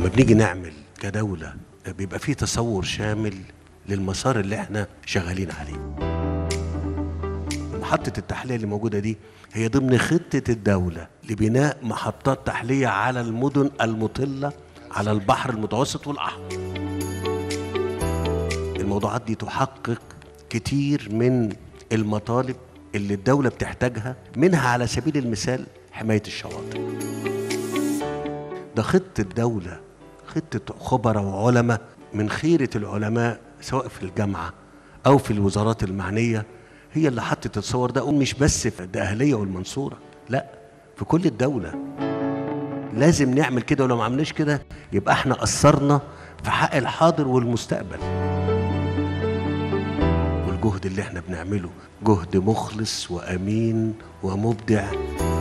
لما بنيجي نعمل كدولة بيبقى فيه تصور شامل للمسار اللي احنا شغالين عليه محطة التحلية اللي موجودة دي هي ضمن خطة الدولة لبناء محطات تحلية على المدن المطلة على البحر المتوسط والأحمر الموضوعات دي تحقق كتير من المطالب اللي الدولة بتحتاجها منها على سبيل المثال حماية الشواطئ ده خطة دولة خطة خبراء وعلماء من خيرة العلماء سواء في الجامعة أو في الوزارات المعنية هي اللي حطت التصور ده مش بس في الدقهلية والمنصورة لا في كل الدولة لازم نعمل كده ولو ما عملناش كده يبقى احنا قصرنا في حق الحاضر والمستقبل والجهد اللي احنا بنعمله جهد مخلص وامين ومبدع